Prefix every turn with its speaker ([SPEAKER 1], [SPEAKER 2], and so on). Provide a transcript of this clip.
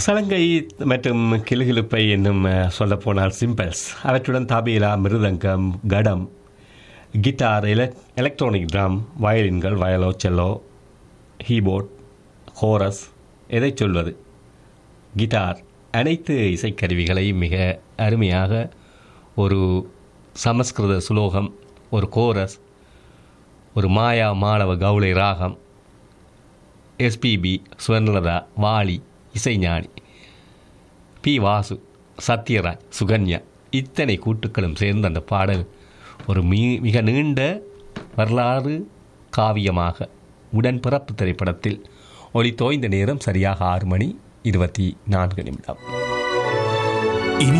[SPEAKER 1] சலங்கை மற்றும் கிளுகிழுப்பை என்னும் சொல்லப்போனால் சிம்பிள்ஸ் அவற்றுடன் tabla mridangam ghatam guitar elec electronic drum வயலின்கள் வயலோ செல்லோ கீபோர்ட் ஹோரஸ் எதை சொல்வது கிட்டார் அனைத்து இசைக்கருவிகளையும் மிக அருமையாக ஒரு சமஸ்கிருத சுலோகம் ஒரு கோரஸ் ஒரு மாயா மாளவ கவுளை ராகம் எஸ்பிபி சுவர்ணலதா வாலி இசைஞானி பி வாசு சத்யராஜ் சுகன்யா இத்தனை கூட்டுக்களும் சேர்ந்த அந்த பாடல் ஒரு மீ மிக நீண்ட வரலாறு காவியமாக உடன்பிறப்பு திரைப்படத்தில் ஒளி தோய்ந்த நேரம் சரியாக ஆறு மணி இருபத்தி நான்கு நிமிடம்